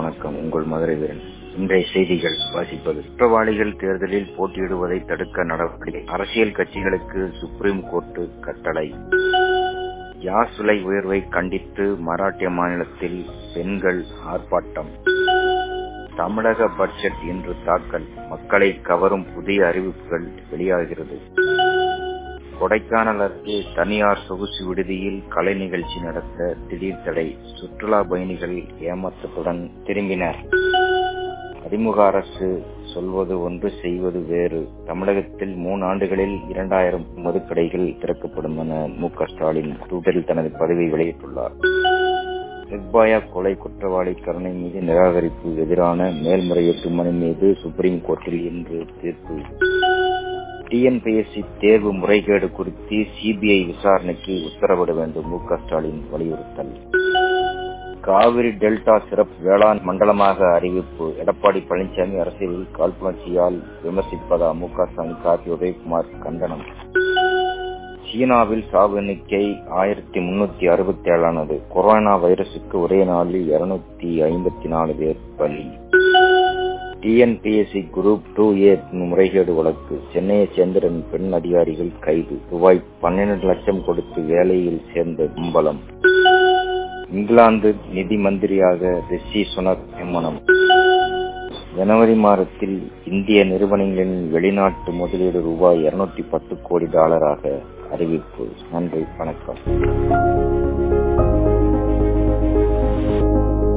வணக்கம் உங்கள் மதுரை வீரன் இன்றைய செய்திகள் வாசிப்பது குற்றவாளிகள் தேர்தலில் போட்டியிடுவதை தடுக்க நடவடிக்கை அரசியல் கட்சிகளுக்கு சுப்ரீம் கோர்ட்டு கட்டளை யாஸ் விலை உயர்வை கண்டித்து மராட்டிய மாநிலத்தில் பெண்கள் ஆர்ப்பாட்டம் தமிழக பட்ஜெட் இன்று தாக்கல் மக்களை கவரும் புதிய அறிவிப்புகள் வெளியாகிறது கொடைக்கானல் அருகே தனியார் சொகுசு விடுதியில் கலை நிகழ்ச்சி நடத்த திடீர் தடை சுற்றுலா பயணிகள் ஏமாற்றத்துடன் திரும்பினர் அறிமுக அரசு சொல்வது ஒன்று செய்வது வேறு தமிழகத்தில் மூணு ஆண்டுகளில் இரண்டாயிரம் மதுக்கடைகள் திறக்கப்படும் என மு க ஸ்டாலின் ட்விட்டரில் தனது பதிவை வெளியிட்டுள்ளார் நிர்பயா கொலை குற்றவாளி கருணை மீது நிராகரிப்பு எதிரான மேல்முறையீட்டு மனு மீது சுப்ரீம் கோர்ட்டில் இன்று தீர்ப்பு டிஎன்பிஎஸ்சி தேர்வு முறைகேடு குறித்து சிபிஐ விசாரணைக்கு உத்தரவிட வேண்டும் மு க ஸ்டாலின் வலியுறுத்தல் காவிரி டெல்டா சிறப்பு வேளாண் மண்டலமாக அறிவிப்பு எடப்பாடி பழனிசாமி அரசியலில் காழ்ப்புணர்ச்சியால் விமர்சிப்பதா மு க ஸ்டாலின் கார்த்தி உதயகுமார் கண்டனம் சீனாவில் சாவு எண்ணிக்கை ஆயிரத்தி முன்னூத்தி அறுபத்தி ஏழானது கொரோனா வைரசுக்கு ஒரே நாளில் இருநூத்தி ஐம்பத்தி நாலு பேர் பலி டிஎன்பிஎஸ்சி குரூப் டூ ஏ முறைகேடு வழக்கு சென்னையைச் சேர்ந்த பெண் அதிகாரிகள் கைது ரூபாய் பன்னிரண்டு லட்சம் கொடுத்து வேலையில் சேர்ந்த கும்பலம் இங்கிலாந்து நிதி மந்திரியாக ரிஷி சுனக் நியமனம் ஜனவரி மாதத்தில் இந்திய நிறுவனங்களின் வெளிநாட்டு முதலீடு ரூபாய் இருநூத்தி பத்து கோடி டாலராக அறிவிப்பு நன்றி வணக்கம்